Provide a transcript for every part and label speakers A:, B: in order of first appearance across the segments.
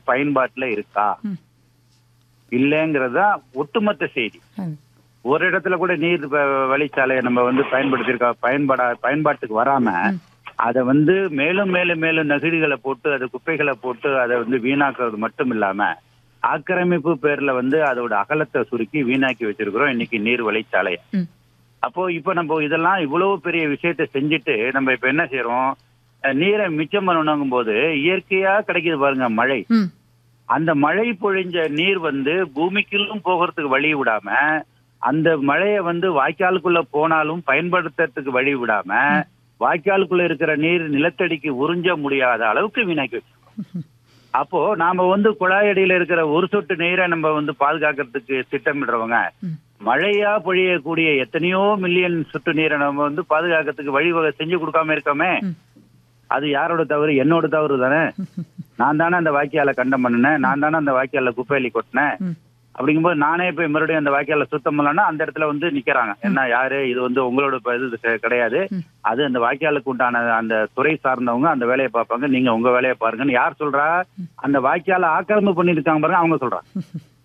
A: பயன்பாட்டுல இருக்கா
B: ம்.
A: இல்லைங்கிறது தான் ஒட்டுமொத்த செய்தி
B: ம்.
A: ஒரு இடத்துல கூட நீர் வ- வழிச்சாலையை நம்ம வந்து பயன்படுத்தியிருக்கா பயன்பாடா பயன்பாட்டுக்கு வராம அதை வந்து மேலும் மேலும் மேலும் நெகிழிகளை போட்டு அது குப்பைகளை போட்டு அதை வந்து வீணாக்குறது மட்டும் இல்லாம ஆக்கிரமிப்பு பேர்ல வந்து அதோட அகலத்தை சுருக்கி வீணாக்கி வச்சிருக்கிறோம் இன்னைக்கு நீர் வழிச்சாலையை
B: ம்.
A: அப்போ இப்ப நம்ம இதெல்லாம் இவ்வளவு பெரிய விஷயத்தை செஞ்சுட்டு நம்ம இப்ப என்ன செய்யறோம் அஹ் நீரை மிச்சம் பண்ணணுங்கும் போது இயற்கையா கிடைக்குது பாருங்க மழை
B: ம்.
A: அந்த மழை பொழிஞ்ச நீர் வந்து பூமிக்குள்ளும் போகிறதுக்கு வழி விடாம அந்த மழையை வந்து வாய்க்காலுக்குள்ள போனாலும் பயன்படுத்துறதுக்கு வழி விடாம வாய்க்காலுக்குள்ள இருக்கிற நீர் நிலத்தடிக்கு உறிஞ்ச முடியாத அளவுக்கு வீணாக்கி வச்சிருக்கோம் அப்போ நாம வந்து குழாயடியில இருக்கிற ஒரு சொட்டு நீரை நம்ம வந்து பாதுகாக்கிறதுக்கு திட்டமிடுறவங்க
B: ம்.
A: மழையா பொழியக்கூடிய எத்தனையோ மில்லியன் சொட்டு நீரை நம்ம வந்து பாதுகாக்கிறதுக்கு வழிவகை செஞ்சு கொடுக்காம இருக்கோமே
B: ம்.
A: அது யாரோட தவறு என்னோட தவறு தானே நான் தானே அந்த வாய்க்கால கண்டம் பண்ணினேன் நான் தானே அந்த வாய்க்கால குப்பையலி கொட்டினேன்
B: ம்.
A: அப்படிங்கும்போது நானே போய் மறுபடியும் அந்த வாய்க்கால சுத்தம் பண்ணலன்னா அந்த இடத்துல வந்து நிக்கிறாங்க என்ன யாரு இது வந்து உங்களோட ப- இது கெ- கிடையாது
B: ம்.
A: அது அந்த வாய்க்காலுக்கு உண்டான அந்த துறை சார்ந்தவங்க அந்த வேலையை பார்ப்பாங்க நீங்க உங்க வேலையை பாருங்கன்னு யார் சொல்றா அந்த வாய்க்கால ஆக்கிரமிப்பு பண்ணிருக்காங்க பாருங்க அவங்க சொல்றாங்க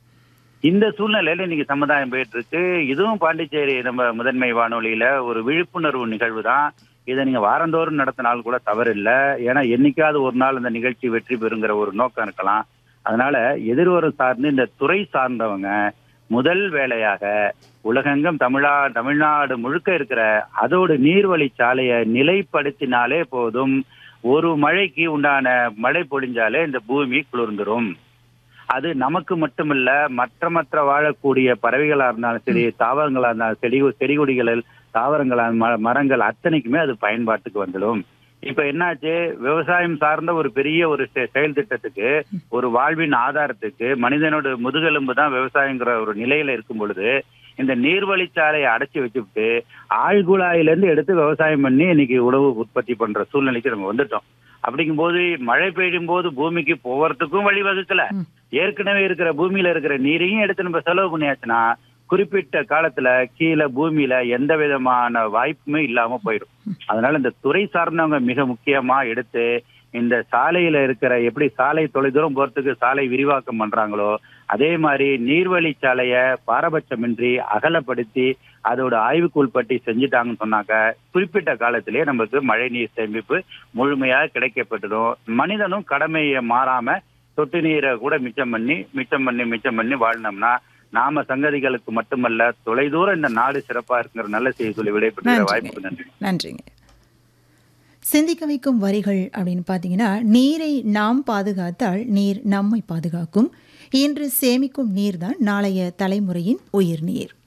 A: இந்த சூழ்நிலையில இன்னைக்கு சமுதாயம் போயிட்டு இருக்கு இதுவும் பாண்டிச்சேரி நம்ம முதன்மை வானொலியில ஒரு விழிப்புணர்வு நிகழ்வு தான் இதை நீங்க வாரந்தோறும் நடத்தினால் கூட தவறு இல்லை ஏன்னா என்னைக்காவது ஒரு நாள் இந்த நிகழ்ச்சி வெற்றி பெறுங்கிற ஒரு நோக்கம் இருக்கலாம் அதனால எதிர்வரும் சார்ந்து இந்த துறை சார்ந்தவங்க முதல் வேலையாக உலகெங்கும் தமிழா தமிழ்நாடு முழுக்க இருக்கிற அதோட நீர்வழி சாலையை நிலைப்படுத்தினாலே போதும் ஒரு மழைக்கு உண்டான மழை பொழிஞ்சாலே இந்த பூமி குளிர்ந்துரும் அது நமக்கு மட்டுமல்ல மற்ற மற்ற வாழக்கூடிய பறவைகளா இருந்தாலும் சரி தாவரங்களா இருந்தாலும் செடி செடி கொடிகள் தாவரங்களா ம- மரங்கள் அத்தனைக்குமே அது பயன்பாட்டுக்கு வந்துடும் இப்ப என்னாச்சு விவசாயம் சார்ந்த ஒரு பெரிய ஒரு செ- செயல் திட்டத்துக்கு ஒரு வாழ்வின் ஆதாரத்துக்கு மனிதனோட முதுகெலும்பு தான் விவசாயங்கிற ஒரு நிலையில இருக்கும் பொழுது இந்த நீர்வழிச்சாலையை அடைச்சி வச்சுவிட்டு ஆழ்குழாயில இருந்து எடுத்து விவசாயம் பண்ணி இன்னைக்கு உணவு உற்பத்தி பண்ற சூழ்நிலைக்கு நம்ம வந்துட்டோம் அப்படிங்கும்போது மழை பெய்யும் போது பூமிக்கு போவறதுக்கும் வழி வகுக்கல
B: ம்.
A: ஏற்கனவே இருக்கிற பூமியில இருக்கிற நீரையும் எடுத்து நம்ம செலவு பண்ணியாச்சுன்னா குறிப்பிட்ட காலத்துல கீழே பூமியில எந்த விதமான வாய்ப்புமே இல்லாம போயிடும் அதனால இந்த துறை சார்ந்தவங்க மிக முக்கியமா எடுத்து இந்த சாலையில இருக்கிற எப்படி சாலை தொலைதூரம் போறதுக்கு சாலை விரிவாக்கம் பண்றாங்களோ அதே மாதிரி நீர்வழி சாலைய பாரபட்சமின்றி அகலப்படுத்தி அதோட ஆய்வுக்கு உட்பட்டு செஞ்சுட்டாங்கன்னு சொன்னாக்க குறிப்பிட்ட காலத்திலேயே நமக்கு மழை நீர் சேமிப்பு முழுமையாக கிடைக்கப்பட்டுடும் மனிதனும் கடமையை மாறாம சொட்டு நீரை கூட மிச்சம் பண்ணி மிச்சம் பண்ணி மிச்சம் பண்ணி வாழ்ந்தோம்னா நாம சங்கதிகளுக்கு மட்டுமல்ல தொலைதூரம் இந்த நாடு சிறப்பா இருக்கிற நல்ல செய்தி சொல்லி விடைபெற்ற
B: நன்றிங்க.
A: வாய்ப்புக்கு நன்றி
B: நன்றிங்க சிந்திக்க வைக்கும் வரிகள் அப்படின்னு பார்த்தீங்கன்னா நீரை நாம் பாதுகாத்தால் நீர் நம்மை பாதுகாக்கும் இன்று சேமிக்கும் நீர்தான் நாளைய தலைமுறையின் உயிர் நீர்